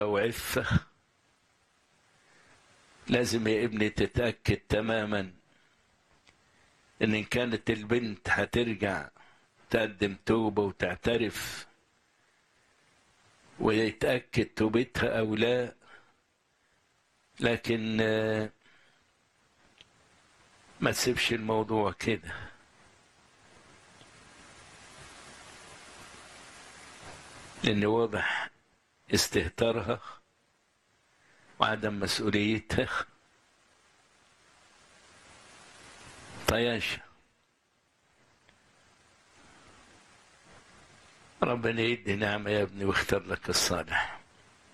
وعفة لازم يا ابني تتأكد تماما ان إن كانت البنت هترجع تقدم توبة وتعترف ويتأكد توبتها أو لا لكن آه، ما تسيبش الموضوع كده لأن واضح استهتارها وعدم مسؤوليتها طياشة ربنا يدي نعمة يا ابني واختار لك الصالح